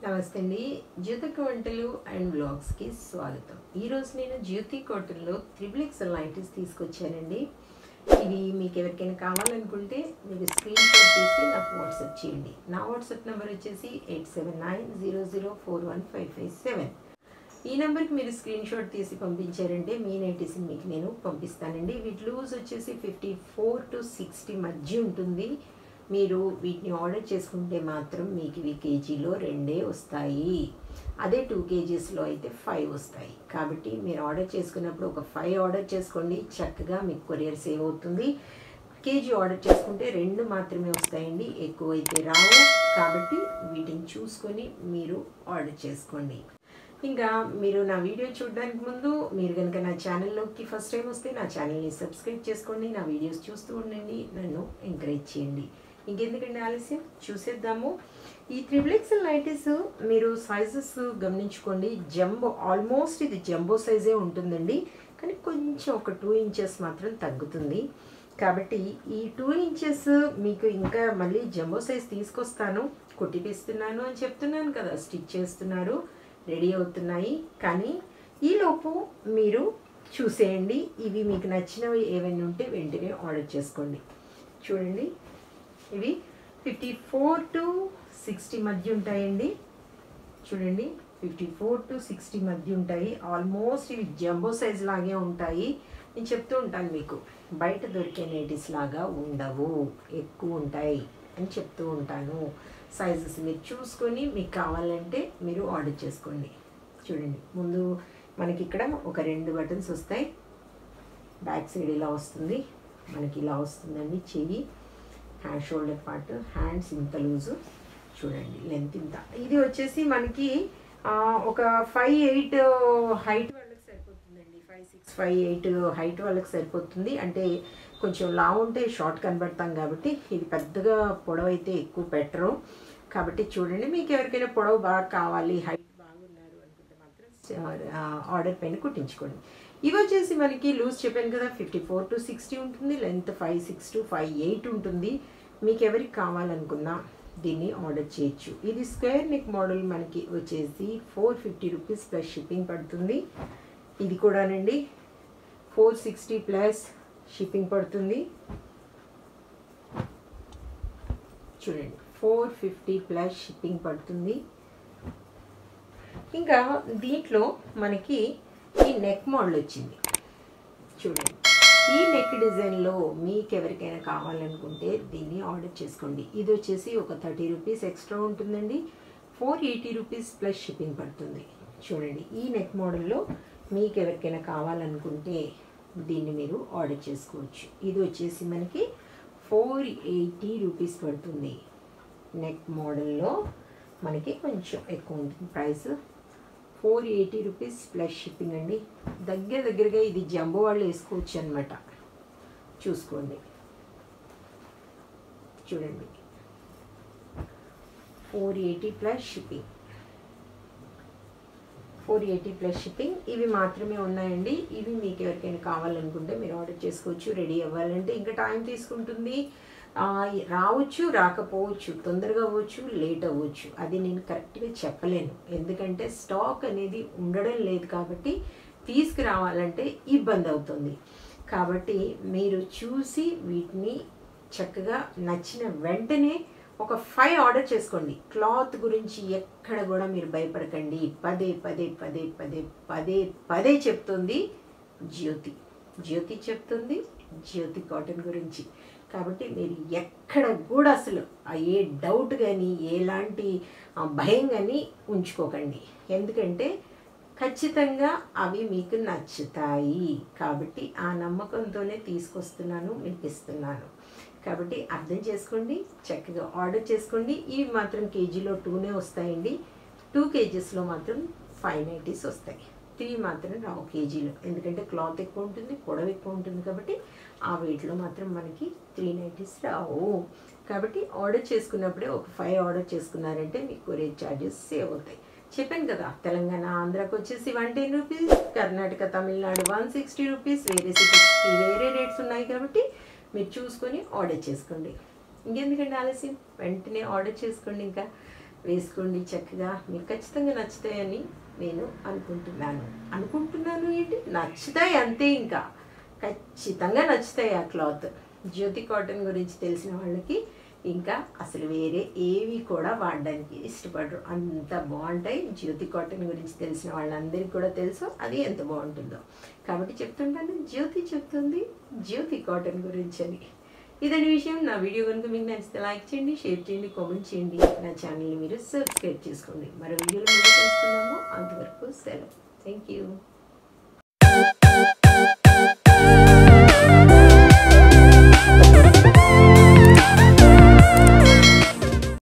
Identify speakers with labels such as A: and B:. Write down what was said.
A: నమస్తే అండి జ్యోతిక వంటలు అండ్ బ్లాగ్స్కి స్వాగతం ఈరోజు నేను జ్యోతి కాటన్లో త్రిబుల్ ఎక్సెల్ నైటీస్ తీసుకొచ్చానండి ఇవి మీకు ఎవరికైనా కావాలనుకుంటే మీరు స్క్రీన్ షాట్ తీసి నాకు వాట్సాప్ చేయండి నా వాట్సాప్ నెంబర్ వచ్చేసి eight seven nine zero zero four one five five seven ఈ నెంబర్కి మీరు స్క్రీన్ షాట్ తీసి పంపించారంటే మీ నైటీస్ మీకు నేను పంపిస్తానండి వీటి లూజ్ వచ్చేసి ఫిఫ్టీ ఫోర్ టు సిక్స్టీ మధ్య ఉంటుంది మీరు వీటిని ఆర్డర్ చేసుకుంటే మాత్రం మీకు ఇవి కేజీలో రెండే వస్తాయి అదే టూ కేజీస్లో అయితే ఫైవ్ వస్తాయి కాబట్టి మీరు ఆర్డర్ చేసుకున్నప్పుడు ఒక ఫైవ్ ఆర్డర్ చేసుకోండి చక్కగా మీకు కొరియర్ సేవ్ అవుతుంది కేజీ ఆర్డర్ చేసుకుంటే రెండు మాత్రమే వస్తాయండి ఎక్కువ అయితే రావు కాబట్టి వీటిని చూసుకొని మీరు ఆర్డర్ చేసుకోండి ఇంకా మీరు నా వీడియో చూడడానికి ముందు మీరు కనుక నా ఛానల్లోకి ఫస్ట్ టైం వస్తే నా ఛానల్ని సబ్స్క్రైబ్ చేసుకోండి నా వీడియోస్ చూస్తూ ఉండండి నన్ను ఎంకరేజ్ చేయండి ఇంకెందుకండి ఆలస్యం చూసేద్దాము ఈ త్రిబుల్ ఎక్సెల్ నైటీస్ మీరు సైజెస్ గమనించుకోండి జంబో ఆల్మోస్ట్ ఇది జంబో సైజే ఉంటుందండి కానీ కొంచెం ఒక టూ ఇంచెస్ మాత్రం తగ్గుతుంది కాబట్టి ఈ టూ ఇంచెస్ మీకు ఇంకా మళ్ళీ జంబో సైజ్ తీసుకొస్తాను కుట్టిపిస్తున్నాను అని చెప్తున్నాను కదా స్టిచ్ చేస్తున్నారు రెడీ అవుతున్నాయి కానీ ఈలోపు మీరు చూసేయండి ఇవి మీకు నచ్చినవి ఏవైనా ఉంటే వెంటనే ఆర్డర్ చేసుకోండి చూడండి ఇవి ఫిఫ్టీ ఫోర్ టు సిక్స్టీ మధ్య ఉంటాయండి చూడండి ఫిఫ్టీ ఫోర్ టు సిక్స్టీ మధ్య ఉంటాయి ఆల్మోస్ట్ ఇవి జంబో సైజ్ లాగే ఉంటాయి నేను చెప్తూ ఉంటాను మీకు బయట దొరికే నైటీస్ లాగా ఉండవు ఎక్కువ ఉంటాయి అని చెప్తూ ఉంటాను సైజెస్ మీరు చూసుకొని మీకు కావాలంటే మీరు ఆర్డర్ చేసుకోండి చూడండి ముందు మనకి ఇక్కడ ఒక రెండు బటన్స్ వస్తాయి బ్యాక్ సైడ్ ఇలా వస్తుంది మనకి ఇలా వస్తుందండి చెయ్యి హ్యాండ్ షోల్డర్ పార్ట్ హ్యాండ్స్ ఇంత లూజు చూడండి లెంత్ ఇంత ఇది వచ్చేసి మనకి ఒక ఫైవ్ ఎయిట్ హైట్ వాళ్ళకి సరిపోతుందండి five six five eight height వాళ్ళకి సరిపోతుంది అంటే కొంచెం లావు ఉంటే షార్ట్ కనబడతాం కాబట్టి ఇది పెద్దగా పొడవు అయితే ఎక్కువ పెట్టరు కాబట్టి చూడండి మీకు ఎవరికైనా పొడవు బాగా కావాలి హైట్ బాగున్నారు అనుకుంటే మాత్రం ఆర్డర్ పైన కుట్టించుకోండి ఇవి వచ్చేసి మనకి లూజ్ చెప్పాను కదా ఫిఫ్టీ ఫోర్ టు సిక్స్టీ ఉంటుంది length five six to five eight ఉంటుంది మీకు ఎవరికి కావాలనుకున్నా దీన్ని ఆర్డర్ చేయొచ్చు ఇది స్క్వేర్ నెక్ మోడల్ మనకి వచ్చేసి four fifty rupees plus shipping పడుతుంది ఇది కూడానండి ఫోర్ సిక్స్టీ ప్లస్ షిప్పింగ్ పడుతుంది చూడండి ఫోర్ ఫిఫ్టీ ప్లస్ షిప్పింగ్ పడుతుంది ఇంకా దీంట్లో మనకి ఈ నెక్ మోడల్ వచ్చింది చూడండి ఈ నెక్ డిజైన్లో మీకు ఎవరికైనా కావాలనుకుంటే దీన్ని ఆర్డర్ చేసుకోండి ఇది వచ్చేసి ఒక థర్టీ రూపీస్ ఎక్స్ట్రా ఉంటుందండి four eighty rupees plus shipping పడుతుంది చూడండి ఈ నెక్ మోడల్లో మీకు ఎవరికైనా కావాలనుకుంటే దీన్ని మీరు ఆర్డర్ చేసుకోవచ్చు ఇది వచ్చేసి మనకి ఫోర్ ఎయిటీ రూపీస్ పడుతుంది నెక్ మోడల్లో మనకి కొంచెం ఎక్కువ ఉంటుంది price four eighty rupees plus shipping అండి దగ్గర దగ్గరగా ఇది జంబో వాళ్ళు వేసుకోవచ్చు అనమాట చూసుకోండి చూడండి four eighty plus shipping four eighty plus shipping ఇవి మాత్రమే ఉన్నాయండి ఇవి మీకు ఎవరికైనా కావాలనుకుంటే మీరు ఆర్డర్ చేసుకోవచ్చు రెడీ అవ్వాలంటే ఇంకా టైం తీసుకుంటుంది రావచ్చు రాకపోవచ్చు తొందరగా అవ్వచ్చు లేట్ అవ్వచ్చు అది నేను కరెక్ట్గా చెప్పలేను ఎందుకంటే స్టాక్ అనేది ఉండడం లేదు కాబట్టి తీసుకురావాలంటే ఇబ్బంది అవుతుంది కాబట్టి మీరు చూసి వీటిని చక్కగా నచ్చిన వెంటనే ఒక ఫైవ్ ఆర్డర్ చేసుకోండి క్లాత్ గురించి ఎక్కడ కూడా మీరు భయపడకండి పదే పదే పదే పదే పదే పదే చెప్తుంది జ్యోతి జ్యోతి చెప్తుంది జ్యోతి కాటన్ గురించి కాబట్టి మీరు ఎక్కడ కూడా అసలు ఏ డౌట్ కానీ ఎలాంటి భయం కానీ ఉంచుకోకండి ఎందుకంటే ఖచ్చితంగా అవి మీకు నచ్చుతాయి కాబట్టి ఆ నమ్మకంతోనే తీసుకొస్తున్నాను మీకు ఇస్తున్నాను కాబట్టి అర్థం చేసుకోండి చక్కగా ఆర్డర్ చేసుకోండి ఇవి మాత్రం కేజీలో టూనే వస్తాయండి టూ కేజీస్లో మాత్రం ఫైవ్ నైంటీస్ వస్తాయి త్రీ మాత్రం రావు కేజీలో ఎందుకంటే క్లాత్ ఎక్కువ ఉంటుంది పొడవు ఎక్కువ ఉంటుంది కాబట్టి ఆ వెయిట్లో మాత్రం మనకి త్రీ నైంటీస్ రావు కాబట్టి ఆర్డర్ చేసుకున్నప్పుడే ఒక ఫైవ్ ఆర్డర్ చేసుకున్నారంటే మీకు కొరియర్ ఛార్జెస్ సేవ్ అవుతాయి చెప్పాను కదా తెలంగాణ ఆంధ్రాకి వచ్చేసి one ten rupees Karnataka Tamil Nadu one sixty rupees వేరే సిటీస్కి వేరే రేట్స్ ఉన్నాయి కాబట్టి మీరు చూసుకొని ఆర్డర్ చేసుకోండి ఇంకెందుకండి ఆలస్యం వెంటనే ఆర్డర్ చేసుకోండి ఇంకా వేసుకోండి చక్కగా మీకు ఖచ్చితంగా నచ్చుతాయని నేను అనుకుంటున్నాను అనుకుంటున్నాను ఏంటి నచ్చుతాయి అంతే ఇంకా ఖచ్చితంగా నచ్చుతాయి ఆ క్లాత్ జ్యోతి కాటన్ గురించి తెలిసిన వాళ్ళకి ఇంకా అసలు వేరే ఏవి కూడా వాడడానికి ఇష్టపడరు అంత బాగుంటాయి జ్యోతి కాటన్ గురించి తెలిసిన వాళ్ళందరికీ కూడా తెలుసు అది ఎంత బాగుంటుందో కాబట్టి చెప్తుంటాను జ్యోతి చెప్తుంది జ్యోతి కాటన్ గురించి అని ఇదని విషయం నా వీడియో కనుక మీకు నచ్చితే లైక్ చేయండి షేర్ చేయండి కామెంట్ చేయండి నా ఛానల్ని మీరు సబ్స్క్రైబ్ చేసుకోండి మరో వీడియోలో మళ్ళీ కలుసుకుందాము అంతవరకు సెలవు థ్యాంక్ యూ